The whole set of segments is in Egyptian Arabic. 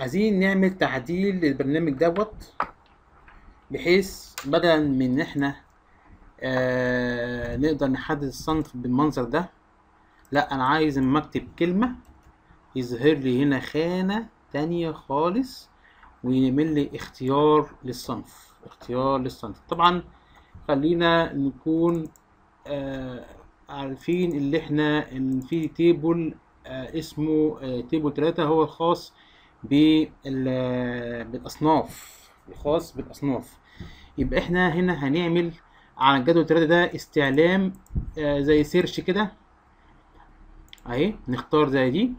عايزين نعمل تعديل للبرنامج دوت بحيث بدلا من ان احنا آه نقدر نحدد الصنف بالمنظر ده لا انا عايز اما اكتب كلمة يظهر لي هنا خانة تانية خالص ويعمل لي اختيار للصنف اختيار للصنف طبعا خلينا نكون آه عارفين اللي احنا ان في تيبل آه اسمه آه تيبل 3 هو الخاص بال- بالاصناف الخاص بالاصناف يبقى احنا هنا هنعمل على الجدول 3 ده استعلام آه زي سيرش كده اهي نختار زي دي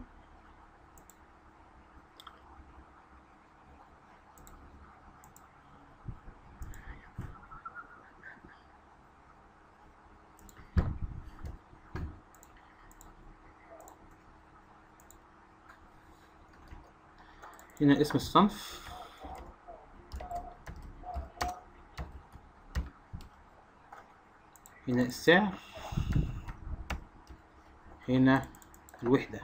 هنا اسم الصنف هنا السعر هنا الوحدة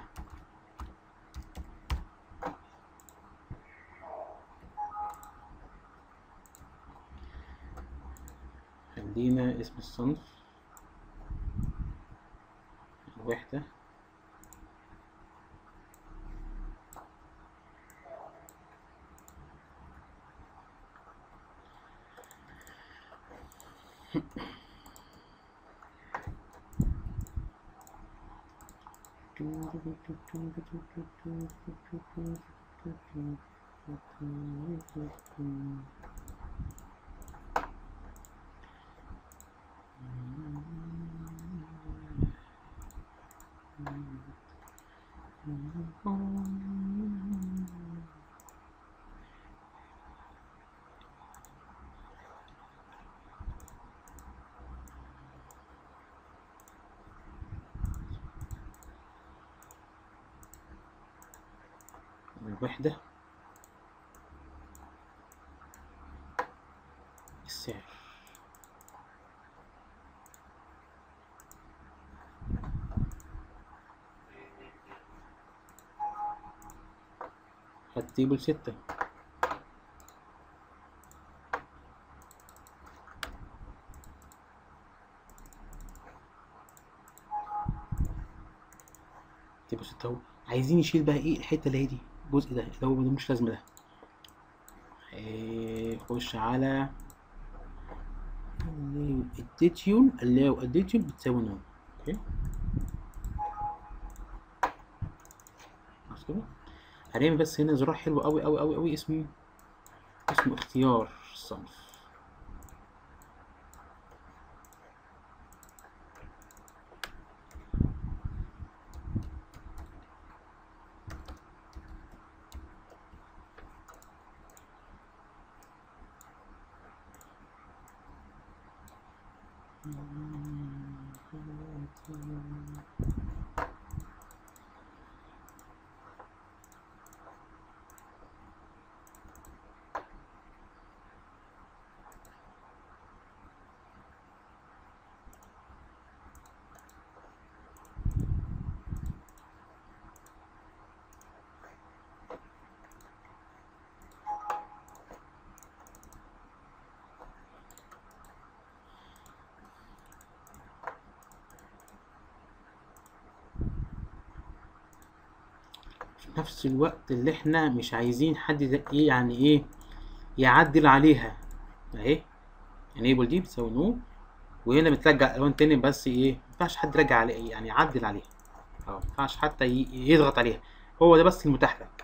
خلينا اسم الصنف الوحدة الوحدة السعر التيبل ستة تيبل ستة اهو عايزين نشيل بقى ايه الحتة اللي هي دي الجزء ده اللي هو ملوش لازمة ده إيه، خش على الديتيون allow الديتيون بتساوي نون اوكي خلاص كده هنعمل بس هنا زرار حلو قوي قوي قوي قوي اسمه اسمه اختيار الصنف في نفس الوقت اللي احنا مش عايزين حد ده ايه يعني ايه يعدل عليها اهي enable دي بتساوي نو وهنا بترجع الوان تاني بس ايه مينفعش حد يرجع عليه يعني يعدل عليها اه مينفعش حتى ي- يضغط عليها هو ده بس المتاح لك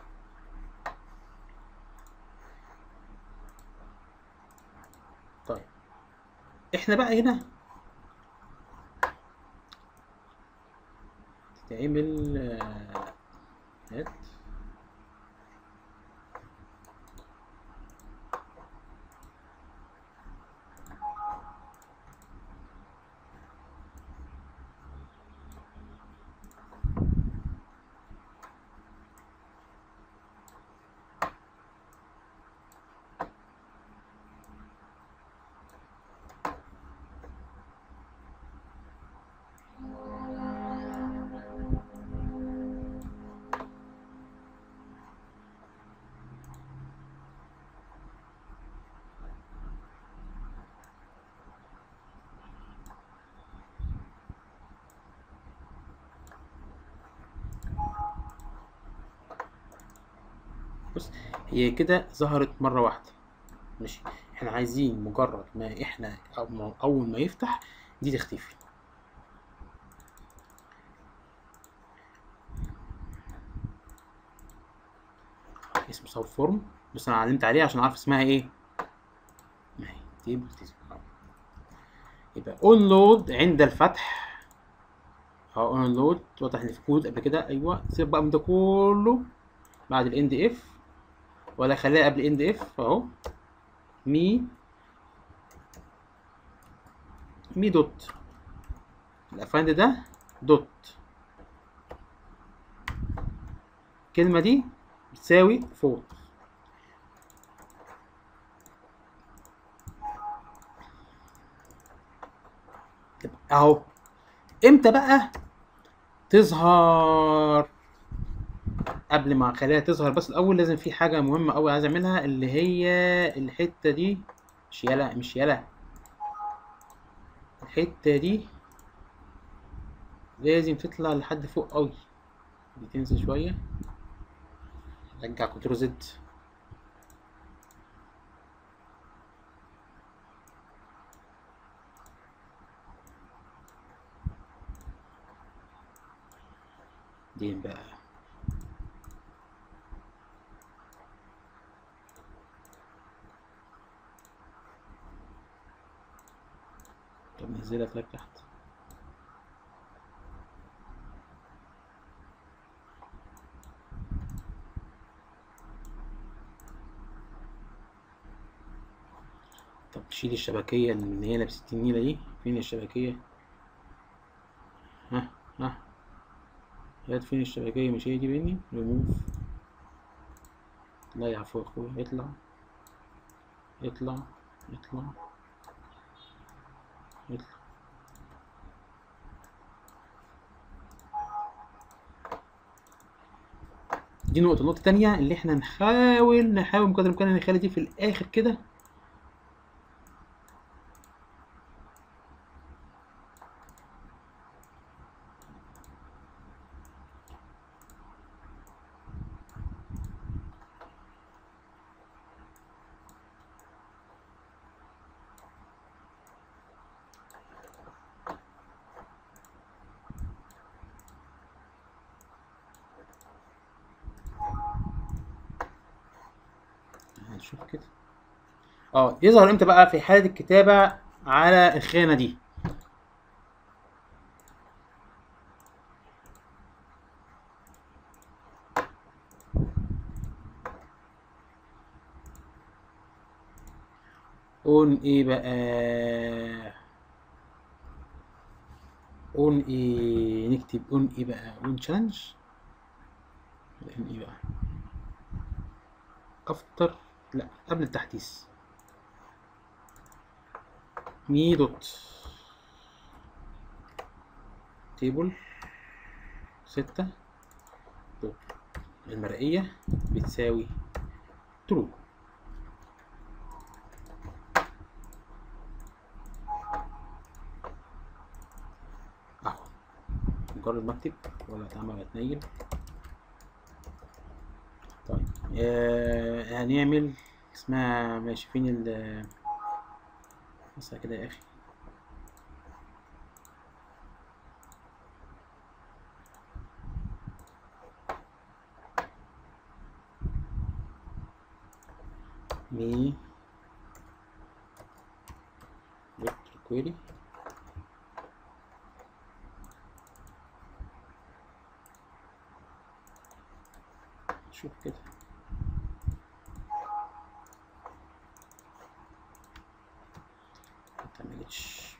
طيب احنا بقى هنا تعمل آه، هات بص هي كده ظهرت مرة واحدة ماشي احنا عايزين مجرد ما احنا أو ما- اول ما يفتح دي تختفي اسمه سب فورم بس انا علمت عليه عشان اعرف اسمها ايه ما هي تيبل يبقى اون لود عند الفتح اه اون لود واضح ان في كود قبل كده ايوه سيب بقى من ده كله بعد الاند اف ولا خليها قبل الاند اف اهو مي مي دوت الافاند ده دوت الكلمة دي بتساوي فور اهو امتى بقى تظهر قبل ما اخليها تظهر بس الاول لازم في حاجه مهمه قوي عايز اعملها اللي هي الحته دي مش يلا مش يلا الحته دي لازم تطلع لحد فوق قوي دي تنزل شويه رجع كنترول زد دي بقى طب نزلها لك تحت طب شيل الشبكية اللي هي لابسة النيلة دي فين الشبكية ها ها هات فين الشبكية مش هي دي مني ريموف لا يا عفو يا اخويا اطلع اطلع اطلع اطلع دي نقطة النقطة التانية اللي احنا نحاول نحاول بقدر الإمكان نخلي دي في الآخر كده هنشوف كده اه يظهر امتى بقى في حالة الكتابة على الخانة دي اون ايه بقى اون ايه نكتب اون ايه بقى اون تشالنج اون ايه بقى افتر لا قبل التحديث مي دوت تيبل ستة دوت المرئية بتساوي ترو اهو مجرد ما اكتب ولا اتعمل اتنيل طيب آه هنعمل اسمها ماشي فين ال بص كده يا اخي مي فيكتور كويري شوف كده متعملتش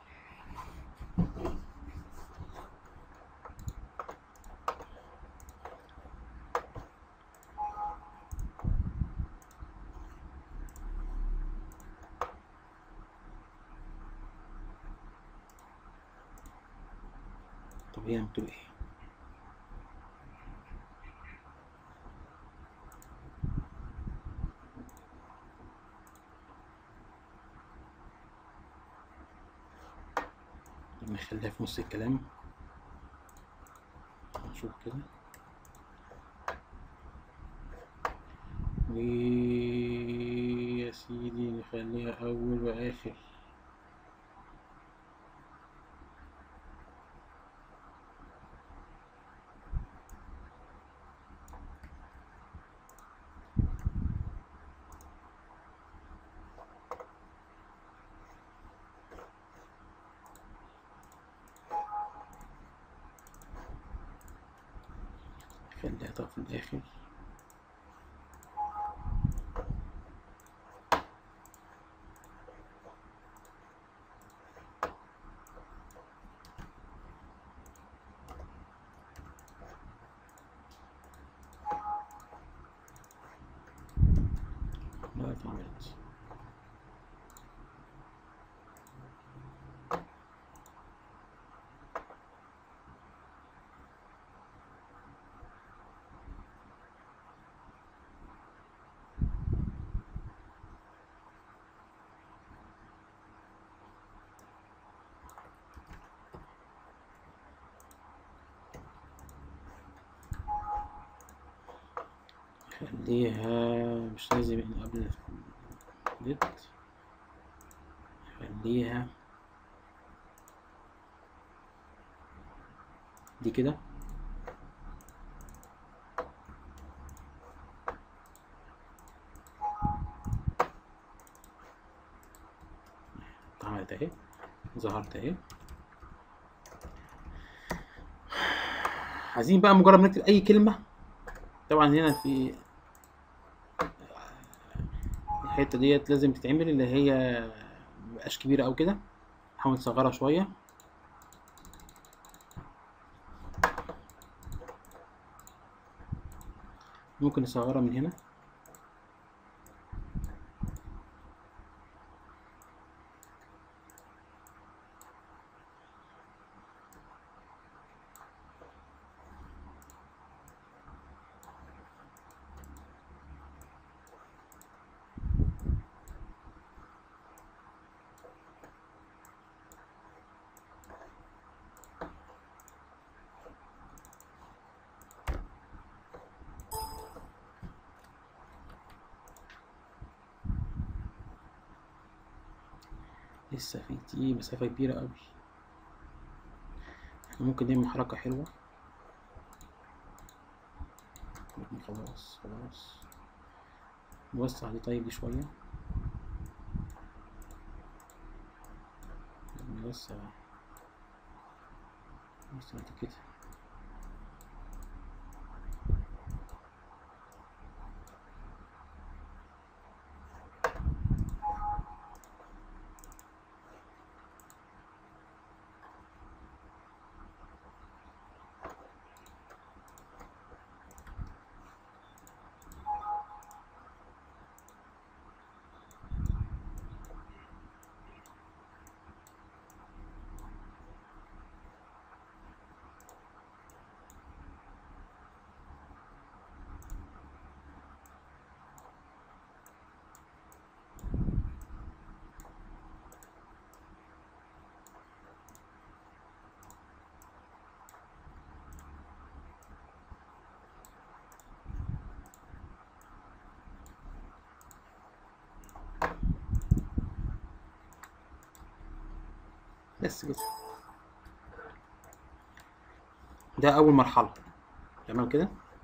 طب هي بتقول ايه نخليها في نص الكلام نشوف كده ويا سيدي نخليها أول وآخر خليها طب في الآخر لا اتعملت خليها مش لازم من قبل ديت خليها دي كده اتعملت اهي ظهرت اهي عايزين بقى مجرد نكتب اي كلمة طبعا هنا في الحتة ديت لازم تتعمل اللي هي مبقاش كبيرة أوي كده نحاول نصغرها شوية ممكن نصغرها من هنا لسه في دي مسافة كبيرة أوي احنا ممكن نعمل حركة حلوة خلاص خلاص نوسع دي طيب دي شوية نوسع نوسع دي كده بس كده ده أول مرحلة تمام كده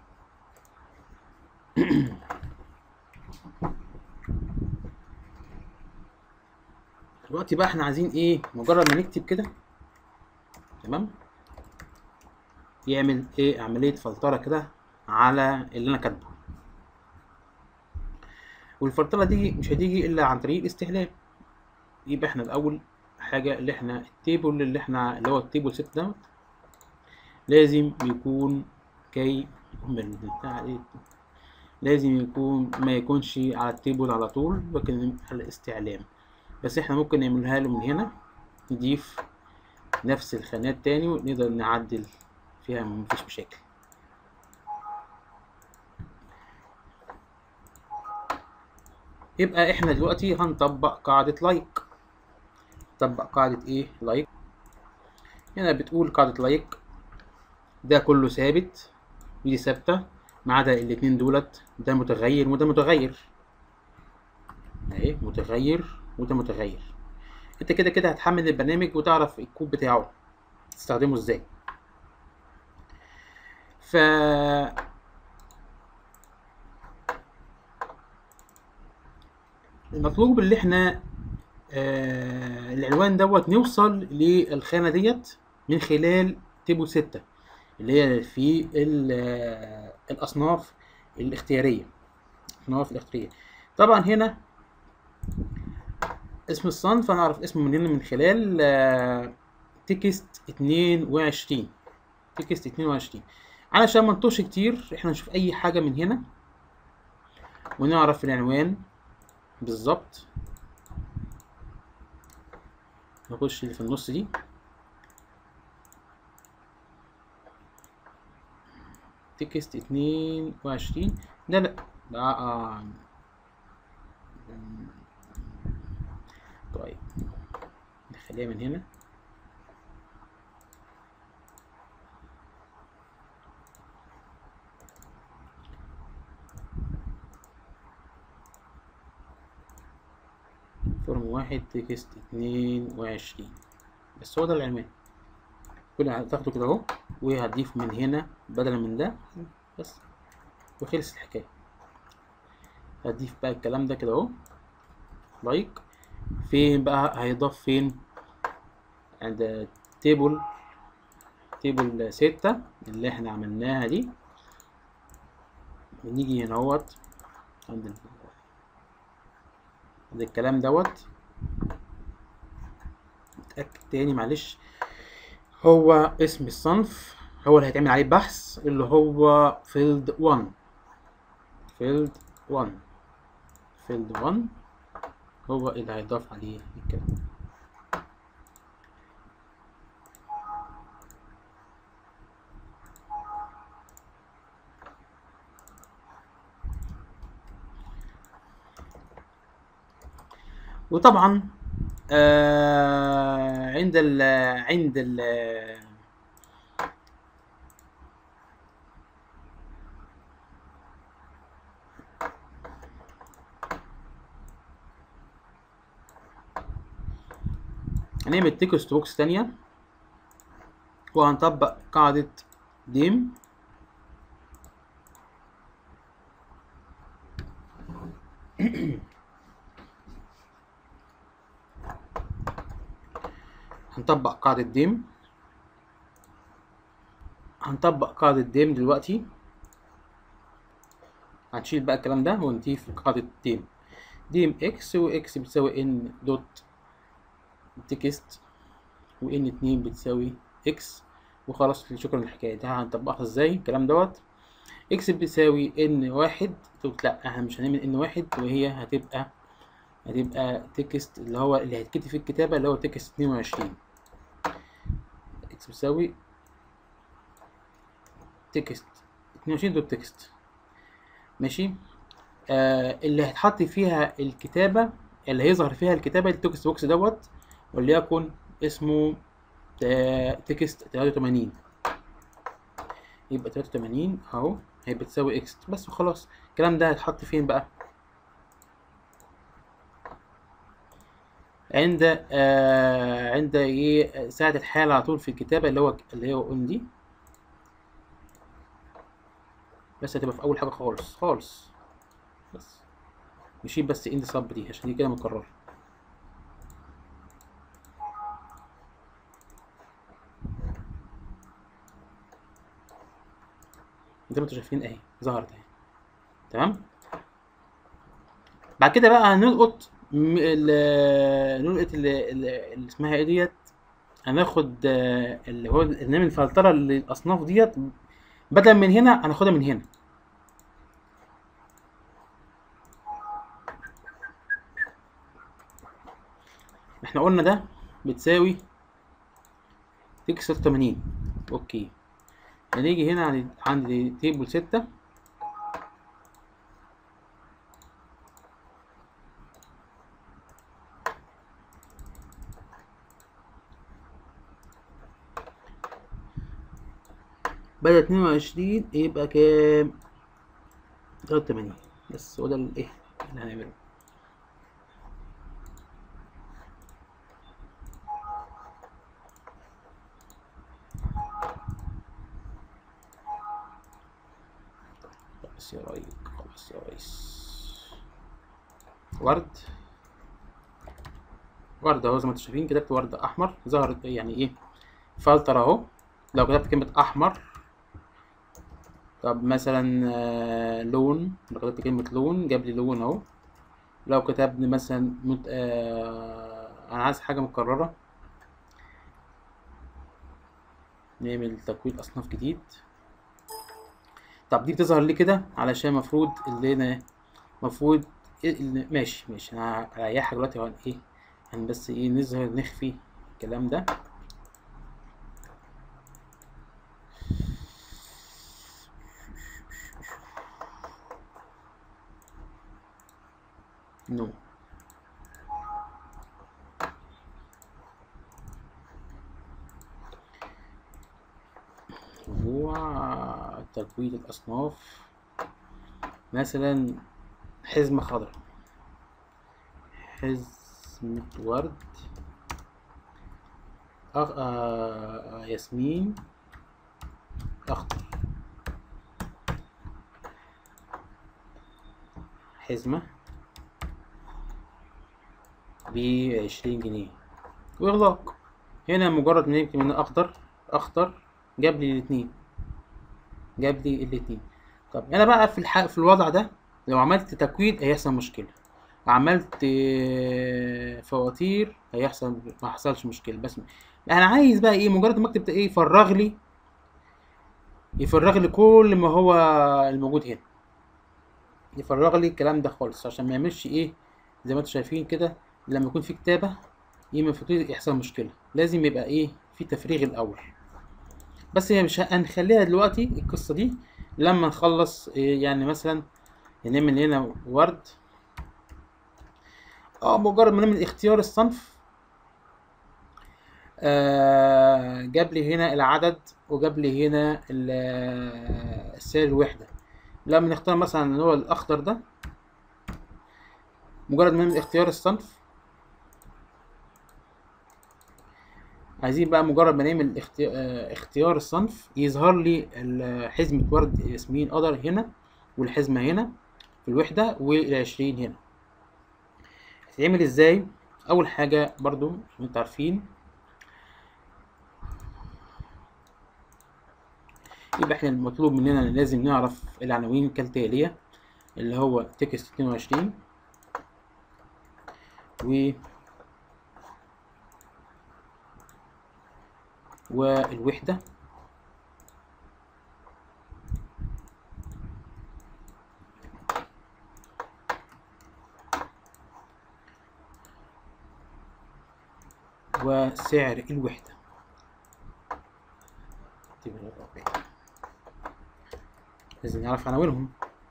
دلوقتي بقى احنا عايزين ايه مجرد ما نكتب كده تمام يعمل ايه عملية فلترة كده على اللي انا كاتبه والفلترة دي مش هتيجي الا عن طريق الاستهلاك يبقى احنا الاول حاجة اللي احنا التيبل اللي احنا اللي هو التيبل ست دوت لازم يكون كي من بتاع ايه لازم يكون ما يكونش على التيبل على طول لكن على الاستعلام بس احنا ممكن نعملها له من هنا نضيف نفس الخانات تاني ونقدر نعدل فيها مفيش مشاكل يبقى احنا دلوقتي هنطبق قاعدة لايك طبق قاعدة ايه لايك هنا بتقول قاعدة لايك ده كله ثابت ودي ثابتة ما عدا الاتنين دولت ده متغير وده متغير اهي متغير وده متغير انت كده كده هتحمل البرنامج وتعرف الكود بتاعه تستخدمه ازاي ف المطلوب اللي احنا آه العنوان دوت نوصل للخانة ديت من خلال تيبل ستة اللي هي في ال- آه، الأصناف الاختيارية الأصناف الاختيارية طبعا هنا اسم الصنف هنعرف اسمه من هنا من خلال آه، تكست اتنين وعشرين تكست اتنين وعشرين علشان ما نطوش كتير احنا نشوف أي حاجة من هنا ونعرف العنوان بالظبط نخش اللي في النص دي تكست اتنين وعشرين لا لا ده آه. طيب نخليها من هنا فورم واحد تكست اتنين وعشرين بس هو ده العنوان كل هتاخده كده اهو وهتضيف من هنا بدلا من ده بس وخلص الحكاية هتضيف بقى الكلام ده كده اهو لايك فين بقى هيضاف فين عند تيبل تيبل ستة اللي احنا عملناها دي ونيجي هنا اهوت عند ال- عند الكلام دوت نتأكد تاني معلش هو اسم الصنف هو اللي هيتعمل عليه بحث اللي هو فيلد 1 فيلد 1 فيلد 1 هو اللي هيضاف عليه الكلام وطبعا آه عند ال عند ال هنعمل تكست بوكس تانية وهنطبق قاعدة ديم هنطبق قاعدة ديم هنطبق قاعدة ديم دلوقتي هنشيل بقى الكلام ده ونضيف قاعدة ديم ديم اكس واكس بتساوي ان دوت تكست وان اتنين بتساوي اكس وخلاص شكرا للحكاية دي هنطبقها ازاي الكلام دوت اكس بتساوي ان واحد قلت لا احنا مش هنعمل ان واحد وهي هتبقى هتبقى تكست اللي هو اللي هيتكتب في الكتابة اللي هو تكست اتنين وعشرين اكس بتساوي تكست اتنين وعشرين دوت تكست ماشي آه اللي هيتحط فيها الكتابة اللي هيظهر فيها الكتابة التكست بوكس دوت وليكن اسمه آه تكست تلاتة وتمانين يبقى تلاتة وتمانين اهو هيبقى تساوي اكس بس وخلاص الكلام ده هيتحط فين بقى عند آه عند ايه ساعة الحال على طول في الكتابة اللي هو اللي هو اون دي بس هتبقى في أول حاجة خالص خالص بس نشيل بس اند صب دي عشان دي كده مكررة زي ما انتوا شايفين اهي ظهرت اهي تمام بعد كده بقى هنلقط م- ال- نلقط ال- ال- اللي اسمها ايه ديت هناخد آه، اللي هو نعمل فلترة للأصناف ديت بدل من هنا هناخدها من هنا احنا قلنا ده بتساوي تكسر 80 اوكي هنيجي هنا عند عند تيبل ستة بدل اتنين وعشرين يبقى كام تلاتة وتمانين بس هو ده الايه اللي هنعمله خلاص يا ريس خلاص يا ريس ورد ورد اهو زي ما انتم شايفين كتبت ورد احمر ظهر يعني ايه فلتر اهو لو كتبت كلمة احمر طب مثلا آه، لون لو كتبت كلمة لون جاب لي لون اهو لو كتبنا مثلا مت... آه... انا عايز حاجة مكررة نعمل تكوين اصناف جديد طب دي بتظهر ليه كده علشان المفروض اللي انا المفروض إيه- ماشي ماشي انا هريحك دلوقتي وهن ايه هن بس ايه نظهر نخفي الكلام ده نو موضوع تكوين الأصناف مثلا حزمة خضراء حزمة ورد أخ... آه... ياسمين أخضر حزمة بعشرين جنيه وإغلاق هنا مجرد ما نكتب هنا أخضر أخضر جاب لي الاتنين جاب لي الاتنين طب أنا بقى في الح... في الوضع ده لو عملت تكوين هيحصل مشكلة عملت آه، فواتير هيحصل ما حصلش مشكلة بس انا عايز بقى ايه مجرد ما اكتب ايه يفرغ لي يفرغ لي كل ما هو الموجود هنا يفرغ لي الكلام ده خالص عشان ما يعملش ايه زي ما انتم شايفين كده لما يكون في كتابة يبقى المفروض يحصل مشكلة لازم يبقى ايه في تفريغ الاول بس هي مش هنخليها دلوقتي القصة دي لما نخلص إيه يعني مثلا نعمل هنا ورد اه مجرد ما نعمل اختيار الصنف آه جاب لي هنا العدد وجاب لي هنا ال- السعر الوحدة لما نختار مثلا اللي هو الأخضر ده مجرد ما نعمل اختيار الصنف عايزين بقى مجرد ما نعمل اختي- آه، اختيار الصنف يظهر لي ال- حزمة ورد ياسمين قدر هنا والحزمة هنا في الوحدة والعشرين هنا هتتعمل ازاي أول حاجة برضو عشان انتوا عارفين يبقى احنا المطلوب مننا إن لازم نعرف العناوين كالتالية اللي هو تكست 22 و والوحدة وسعر الوحدة لازم نعرف عناوينهم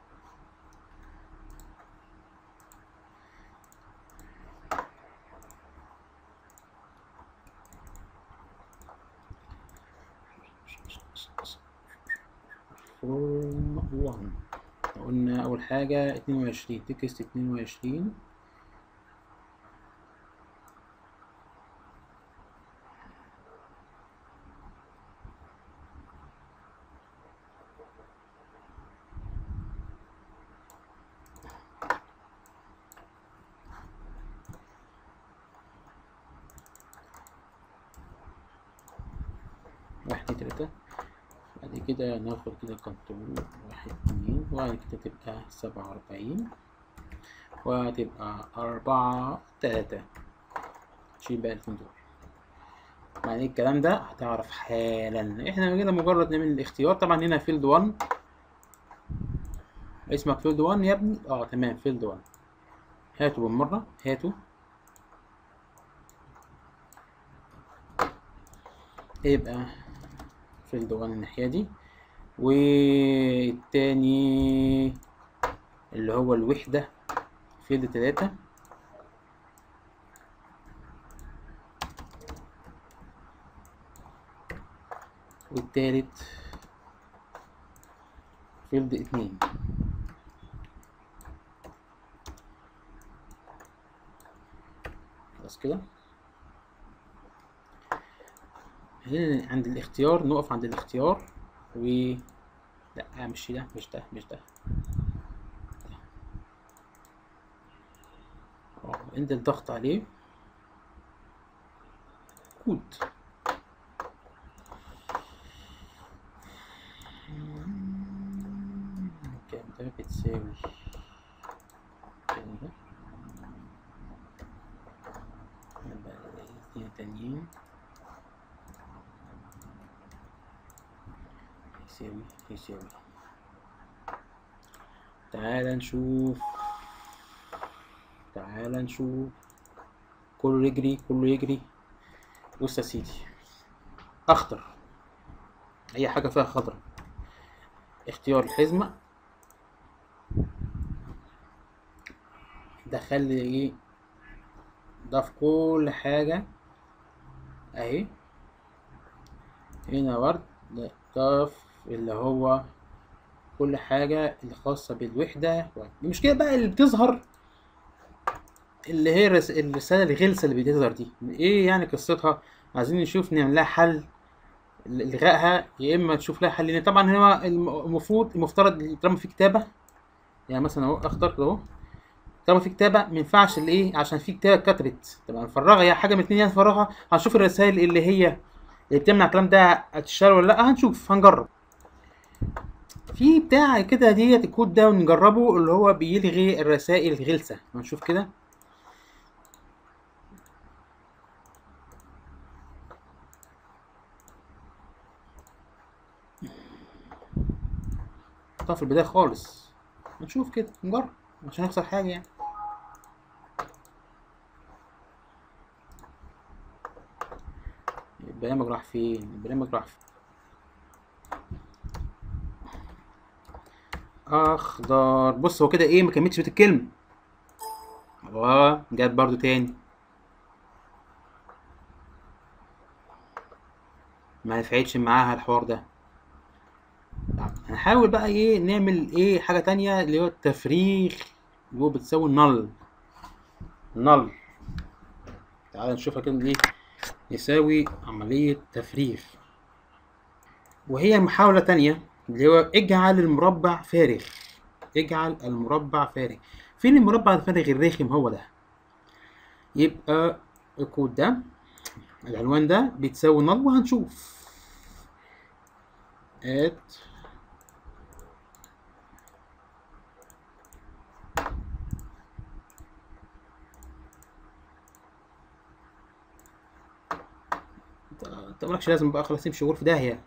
فورم 1 قلنا أول حاجة اتنين وعشرين تكست اتنين وعشرين واحد اتنين تلاتة بعد كده ناخد كده كنترول واحد اتنين وبعد كده تبقى سبعة وأربعين وهتبقى أربعة تلاتة شيل بقى الاتنين دول يعني الكلام ده هتعرف حالا احنا كده مجرد نعمل الاختيار طبعا هنا فيلد 1 اسمك فيلد 1 يا ابني اه تمام فيلد 1 هاتوا بالمرة هاتوا يبقى فيلد 1 الناحية دي والتاني اللي هو الوحدة فيلد تلاتة والتالت فيلد اتنين خلاص كده هنا عند الاختيار نقف عند الاختيار و لا مش ده مش ده مش ده اه عند الضغط عليه كود كام ده بتساوي كام ده يبقى اتنين تانيين يساوي يساوي تعال نشوف تعال نشوف كله يجري كله يجري بص يا سيدي اخضر اي حاجه فيها خضرا اختيار الحزمه دخل لي ايه ضاف كل حاجه اهي هنا ورد ضاف اللي هو كل حاجة الخاصة بالوحدة المشكلة بقى اللي بتظهر اللي هي الرس- الرسالة الغلسة اللي بتظهر دي ايه يعني قصتها عايزين نشوف نعمل لها حل الغائها يا اما تشوف لها حل لان طبعا هو الم- المفروض المفترض طالما في كتابة يعني مثلا اهو اخضر كده اهو طالما في كتابة ما ينفعش الايه عشان في كتابة اتكتبت طبعا نفرغها يا حاجة من اتنين يا نفرغها هنشوف الرسائل اللي هي اللي بتمنع الكلام ده هتشتغل ولا لا هنشوف هنجرب في بتاع كده ديت الكود ده ونجربه اللي هو بيلغي الرسائل الغلسة هنشوف كده حطها في البداية خالص هنشوف كده نجرب مش هنخسر حاجة يعني البرنامج راح فين البرنامج راح فين اخضر بص هو كده ايه ما كملتش بيت الكلمة اه جت برضو تاني ما نفعتش معاها الحوار ده طب هنحاول بقى ايه نعمل ايه حاجة تانية اللي هو التفريغ اللي هو بتساوي نل نل تعال نشوفها كده ايه يساوي عملية تفريغ وهي محاولة تانية اللي هو اجعل المربع فارغ اجعل المربع فارغ فين المربع الفارغ الرخم هو ده يبقى الكود ده العنوان ده بتساوي نل وهنشوف ات انت مالكش لازم بقى خلاص تمشي غرفة داهية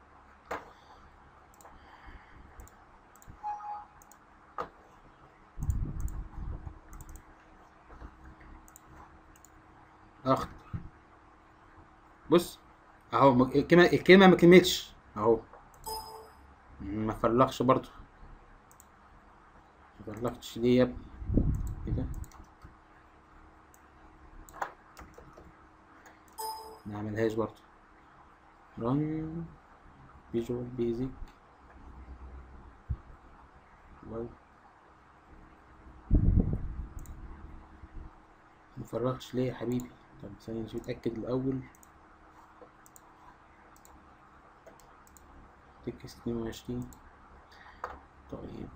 اخد بص اهو م- الكلمة الكلمة ما كملتش اهو ما فرلخش برضو ما فرلختش دي يا ابني كده ما عملهاش برضو رن فيجوال بيزك واو مفرغش ليه يا حبيبي طب ثانية نشوف اتأكد الأول تكس اتنين وعشرين طيب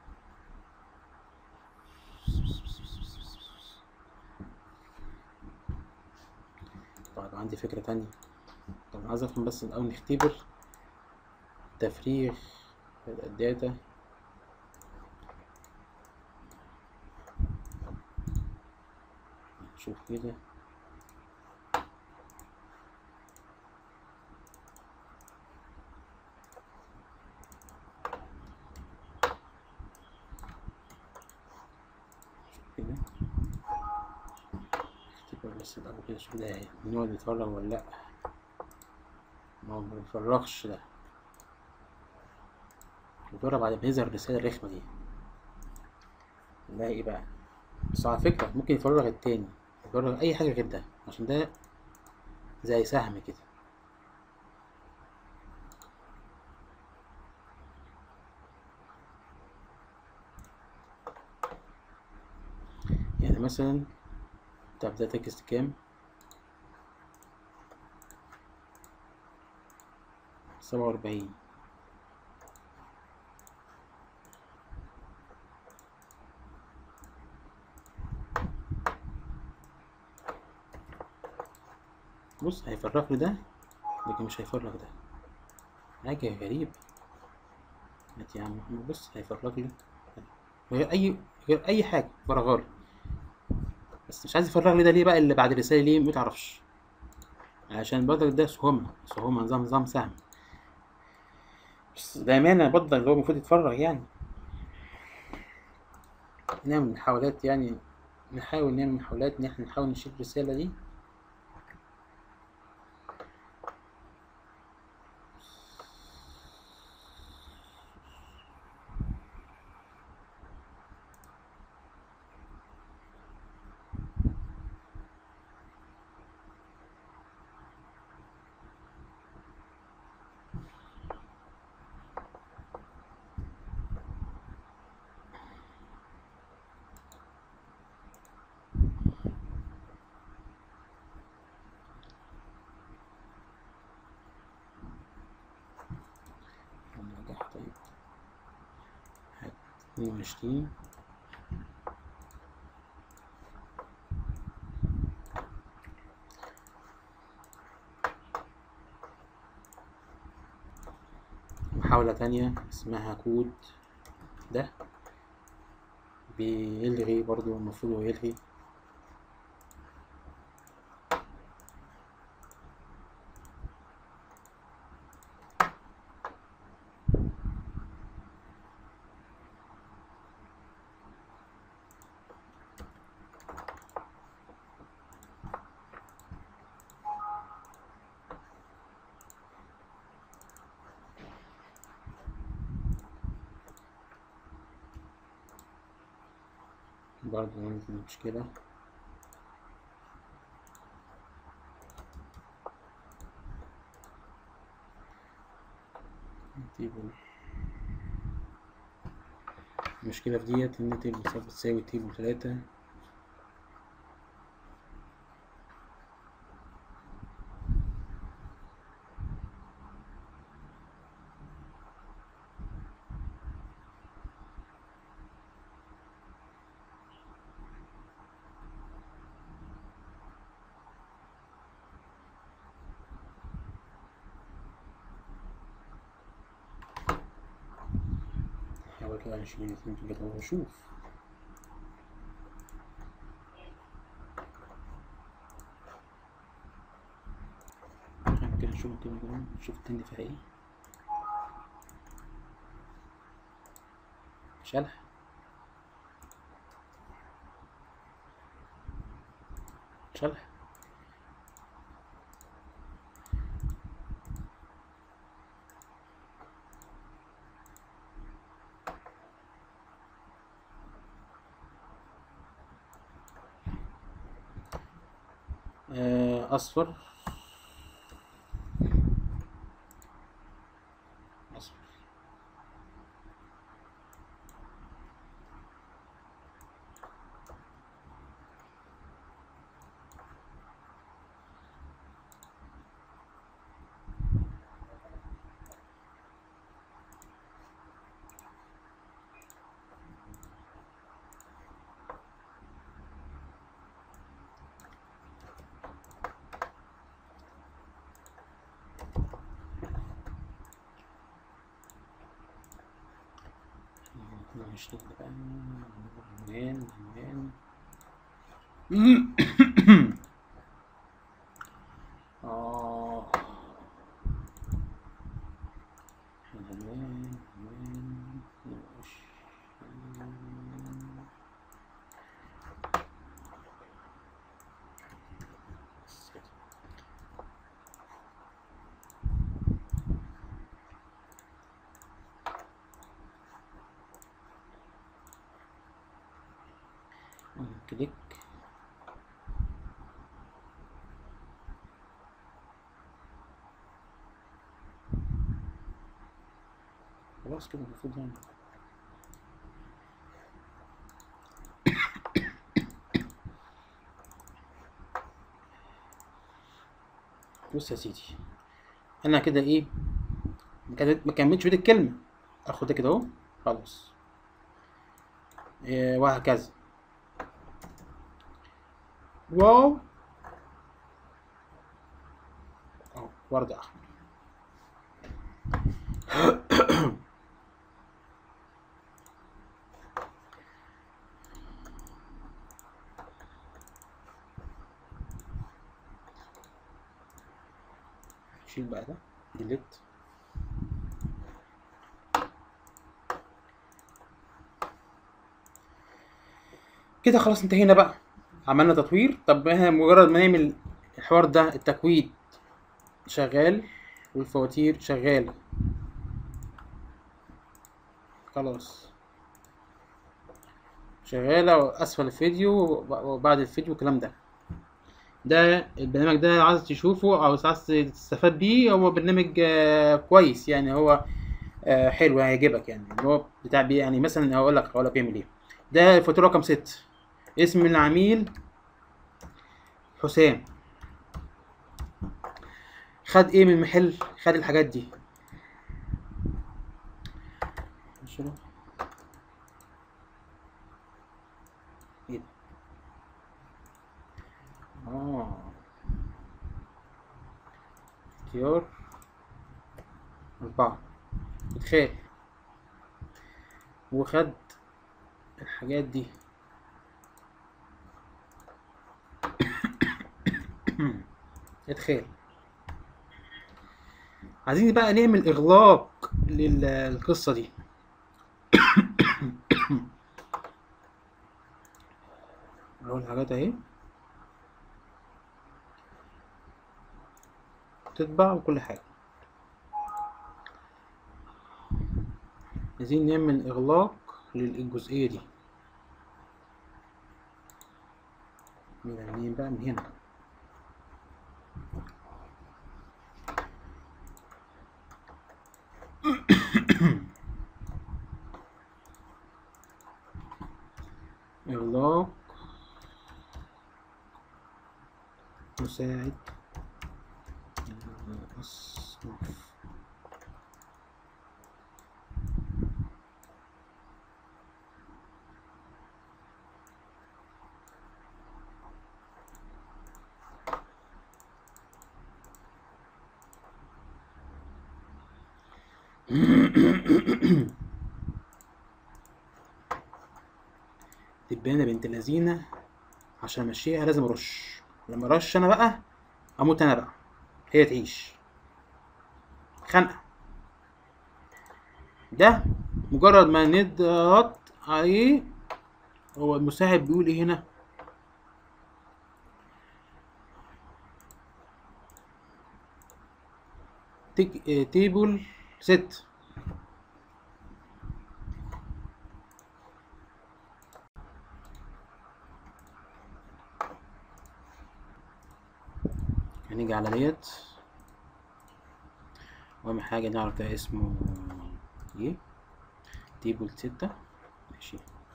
طيب عندي فكرة تانية طب عايز افهم بس الأول نختبر تفريغ الداتا شوف كده شوف كده اختبر بس الأول كده شوف ده نقعد نتفرج ولا لأ ما هو مبيفرغش ده بيفرغ بعد ما يظهر الرسالة الرخمة دي نلاقي ايه بقى بس على فكرة ممكن يفرغ التاني يفرغ أي حاجة غير ده عشان ده زي سهم كده يعني مثلا طب ده تكست كام سبعة وأربعين بص هيفرغ لي ده لكن مش هيفرغ ده حاجة غريبة هات يا عم محمد بص هيفرغ لي غير أي غير أي حاجة فرغها لي بس مش عايز يفرغ لي ده ليه بقى اللي بعد الرسالة ليه متعرفش عشان برضك ده سهومة سهومة نظام نظام سهم بس بأمانة برضك اللي هو المفروض يتفرغ يعني نعمل محاولات يعني نحاول نعمل محاولات إن احنا نحاول نشيل الرسالة دي نرجع طيب هات اتنين وعشرين محاولة تانية اسمها كود ده بيلغي برضو المفروض هو يلغي برضو عندي مشكلة تيبل المشكلة في ديت إن تيبل صفر بتساوي تيبل تلاتة حاول كده نشيل اتنين كده وأشوف كده نشوف كده كده نشوف التاني فيها ايه شلح شلح آه، أصفر أصفر مش كده بقى عنوان عنوان آه عنوان عنوان ماشي. بس كده. كليك خلاص كده المفروض يعني بص يا سيدي انا كده ايه ما كانت- ما كملتش بيت الكلمه اخد ده كده اهو خلاص إيه وهكذا واو اهو ورد احمر شيل بقى ده ديليت كده خلاص انتهينا بقى عملنا تطوير طب احنا مجرد ما نعمل الحوار ده التكويد شغال والفواتير شغالة خلاص شغالة أسفل الفيديو وبعد الفيديو الكلام ده ده البرنامج ده عايز تشوفه أو عايز تستفاد بيه هو برنامج آه، كويس يعني هو آه، حلو هيعجبك يعني هو بتاع بيه يعني مثلا هقول لك هقول لك بيعمل ايه ده الفاتورة رقم ست اسم العميل حسام خد ايه من المحل خد الحاجات دي شنو ايه ده اه اختيار أربعة ادخال وخد الحاجات دي ادخال عايزين بقى نعمل اغلاق للقصة دي اهو الحاجات اهي تتباع وكل حاجة عايزين نعمل اغلاق للجزئية دي من منين بقى من هنا إغلاق مساعد الأصناف دبانة بنت لذينة عشان امشيها لازم ارش لما ارش انا بقى اموت انا بقى هي تعيش خنقة ده مجرد ما نضغط عليه هو المساعد بيقول ايه هنا تيك اه تيبل ست هنيجي على ديت واهم حاجة نعرف ده اسمه ايه تيبل ستة ماشي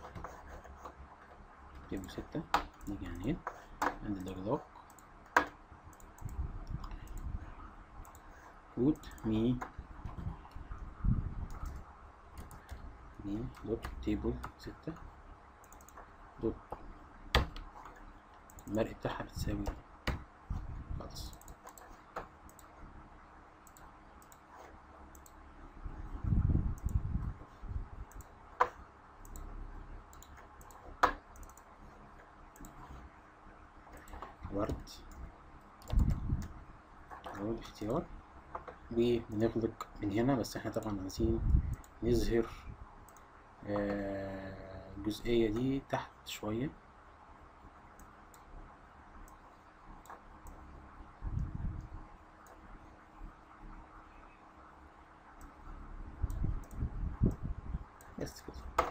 تيبل ستة نيجي هنا عند الإغلاق كود مي مي دوت تيبل ستة دوت المرء بتاعها بتساوي خلاص ورد أهو الاختيار وبنغلق من هنا بس احنا طبعا عايزين نظهر آه، الجزئية دي تحت شوية بس كده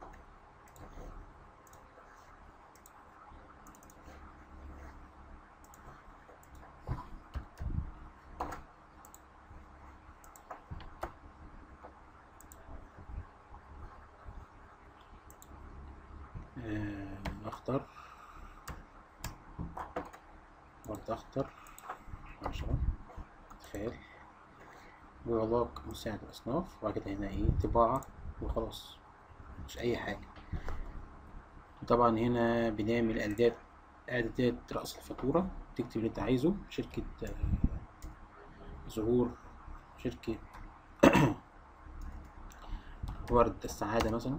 آه، اخضر ورد اخضر عشرة فعل وعلاق مساعد الأصناف وبعد كده هنا ايه طباعة وخلاص مش أي حاجة طبعا هنا بنعمل إعداد إعدادات رأس الفاتورة تكتب اللي أنت عايزه شركة آه، زهور شركة ورد السعادة مثلا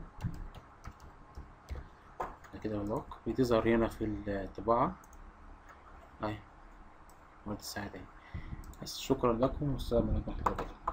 بعد كده علاق بتظهر هنا في الطباعة أهي ورد السعادة أهي بس شكرا لكم والسلام عليكم ورحمة الله وبركاته